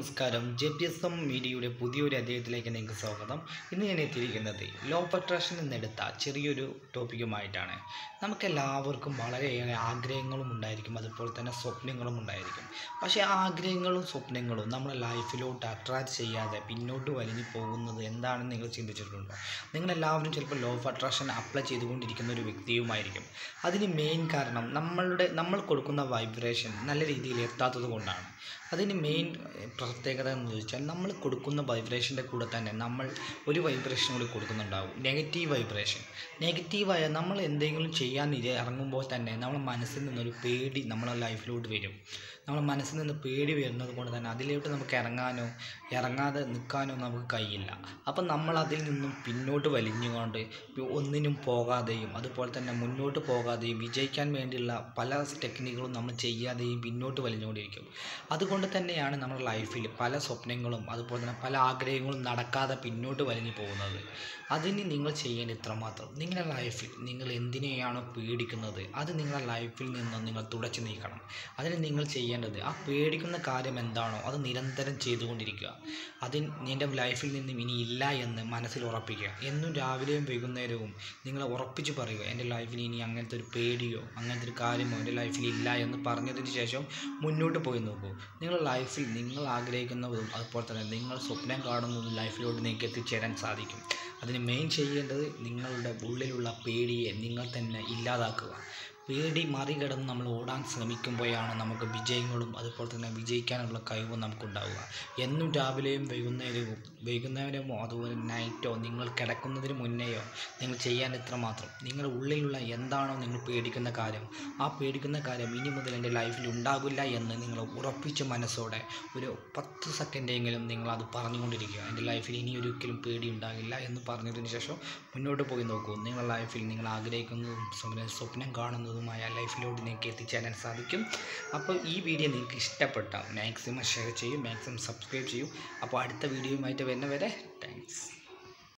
നമസ്കാരം J P S M മീഡിയയുടെ പുതിയൊരു അധ്യായത്തിലേക്ക് നിങ്ങൾക്ക് സ്വാഗതം ഇന്ന് ഞാൻ എത്തിയിരിക്കുന്നത് ലോ ഓഫ് അട്രാക്ഷൻ എന്നെടുത്ത ചെറിയൊരു ടോപ്പിക്കുമായിട്ടാണ് നമുക്കെല്ലാവർക്കും വളരെയേറെ ആഗ്രഹങ്ങളും ഉണ്ടായിരിക്കും അതുപോലെ തന്നെ സ്വപ്നങ്ങളും ഉണ്ടായിരിക്കും പക്ഷേ ആ ആഗ്രഹങ്ങളും സ്വപ്നങ്ങളും നമ്മുടെ ലൈഫിലോട്ട് അട്രാക്റ്റ് ചെയ്യാതെ പിന്നോട്ട് വലിഞ്ഞു പോകുന്നത് എന്താണെന്ന് നിങ്ങൾ ചിന്തിച്ചിട്ടുണ്ടോ നിങ്ങളെല്ലാവരും ചിലപ്പോൾ ലോ ഓഫ് അട്രാക്ഷൻ അപ്ലൈ ചെയ്തുകൊണ്ടിരിക്കുന്ന ഒരു വ്യക്തിയുമായിരിക്കും അതിന് മെയിൻ കാരണം നമ്മളുടെ നമ്മൾ കൊടുക്കുന്ന വൈബ്രേഷൻ നല്ല രീതിയിൽ എത്താത്തത് കൊണ്ടാണ് അതിന് മെയിൻ പ്രത്യേകത എന്ന് ചോദിച്ചാൽ നമ്മൾ കൊടുക്കുന്ന വൈബ്രേഷൻ്റെ കൂടെ തന്നെ നമ്മൾ ഒരു വൈബ്രേഷൻ കൂടി കൊടുക്കുന്നുണ്ടാവും നെഗറ്റീവ് വൈബ്രേഷൻ നെഗറ്റീവായ നമ്മൾ എന്തെങ്കിലും ചെയ്യാൻ ഇര- ഇറങ്ങുമ്പോൾ തന്നെ നമ്മുടെ മനസ്സിൽ നിന്നൊരു പേടി നമ്മളെ ലൈഫിലോട്ട് വരും നമ്മുടെ മനസ്സിൽ നിന്ന് പേടി വരുന്നത് കൊണ്ട് തന്നെ അതിലോട്ട് നമുക്ക് ഇറങ്ങാനോ ഇറങ്ങാതെ നിൽക്കാനോ നമുക്ക് കഴിയില്ല അപ്പം നമ്മൾ അതിൽ നിന്നും പിന്നോട്ട് വലിഞ്ഞുകൊണ്ട് ഒന്നിനും പോകാതെയും അതുപോലെ തന്നെ മുന്നോട്ട് പോകാതെയും വിജയിക്കാൻ വേണ്ടിയുള്ള പല ടെക്നിക്കുകളും നമ്മൾ ചെയ്യാതെയും പിന്നോട്ട് വലിഞ്ഞുകൊണ്ടിരിക്കും അതുകൊണ്ട് തന്നെയാണ് നമ്മുടെ ലൈഫിൽ പല സ്വപ്നങ്ങളും അതുപോലെ തന്നെ പല ആഗ്രഹങ്ങളും നടക്കാതെ പിന്നോട്ട് വലിഞ്ഞു പോകുന്നത് അതിന് നിങ്ങൾ ചെയ്യേണ്ട ഇത്രമാത്രം നിങ്ങളുടെ ലൈഫിൽ നിങ്ങൾ എന്തിനെയാണോ പേടിക്കുന്നത് അത് നിങ്ങളുടെ ലൈഫിൽ നിന്ന് നിങ്ങൾ തുടച്ചു നീക്കണം അതിന് നിങ്ങൾ ചെയ്യേണ്ടത് ആ പേടിക്കുന്ന കാര്യം എന്താണോ അത് നിരന്തരം ചെയ്തുകൊണ്ടിരിക്കുക അതിന് നിൻ്റെ ലൈഫിൽ നിന്നും ഇനി ഇല്ല എന്ന് മനസ്സിൽ ഉറപ്പിക്കുക എന്നും രാവിലെയും വൈകുന്നേരവും നിങ്ങൾ ഉറപ്പിച്ച് പറയുക എൻ്റെ ലൈഫിൽ ഇനി അങ്ങനത്തെ ഒരു പേടിയോ അങ്ങനത്തെ ഒരു കാര്യമോ എൻ്റെ ലൈഫിൽ ഇല്ല എന്ന് പറഞ്ഞതിന് ശേഷം മുന്നോട്ട് പോയി നോക്കൂ നിങ്ങളുടെ ലൈഫിൽ നിങ്ങൾ ആഗ്രഹിക്കുന്നതും അതുപോലെ തന്നെ നിങ്ങൾ സ്വപ്നം കാണുന്നതും ലൈഫിലോട്ട് നിങ്ങൾക്ക് എത്തിച്ചേരാൻ സാധിക്കും അതിന് മെയിൻ ചെയ്യേണ്ടത് നിങ്ങളുടെ ഉള്ളിലുള്ള പേടിയെ നിങ്ങൾ തന്നെ ഇല്ലാതാക്കുക പേടി മറികടന്ന് നമ്മൾ ഓടാൻ ശ്രമിക്കുമ്പോഴാണ് നമുക്ക് വിജയങ്ങളും അതുപോലെ തന്നെ വിജയിക്കാനുള്ള കഴിവും നമുക്കുണ്ടാവുക എന്നും രാവിലെയും വൈകുന്നേരവും വൈകുന്നേരമോ അതുപോലെ നൈറ്റോ നിങ്ങൾ കിടക്കുന്നതിന് മുന്നെയോ നിങ്ങൾ ചെയ്യാൻ ഇത്രമാത്രം നിങ്ങളുടെ ഉള്ളിലുള്ള എന്താണോ നിങ്ങൾ പേടിക്കുന്ന കാര്യം ആ പേടിക്കുന്ന കാര്യം ഇനി മുതൽ എൻ്റെ ലൈഫിൽ ഉണ്ടാകില്ല എന്ന് നിങ്ങൾ ഉറപ്പിച്ച മനസ്സോടെ ഒരു പത്ത് സെക്കൻഡെങ്കിലും നിങ്ങൾ അത് പറഞ്ഞുകൊണ്ടിരിക്കുക എൻ്റെ ലൈഫിൽ ഇനി ഒരിക്കലും പേടി ഉണ്ടാകില്ല എന്ന് പറഞ്ഞതിന് ശേഷം മുന്നോട്ട് പോയി നോക്കൂ നിങ്ങളുടെ ലൈഫിൽ നിങ്ങൾ ആഗ്രഹിക്കുന്നതും സ്വപ്ന സ്വപ്നം കാണുന്നതുമായ ലൈഫിലോട്ട് നിങ്ങൾക്ക് എത്തിച്ചേരാൻ സാധിക്കും അപ്പോൾ ഈ വീഡിയോ നിങ്ങൾക്ക് ഇഷ്ടപ്പെട്ടാൽ മാക്സിമം ഷെയർ ചെയ്യും മാക്സിമം സബ്സ്ക്രൈബ് ചെയ്യും അപ്പോൾ അടുത്ത വീഡിയോയുമായിട്ട് വരുന്നവരെ താങ്ക്സ്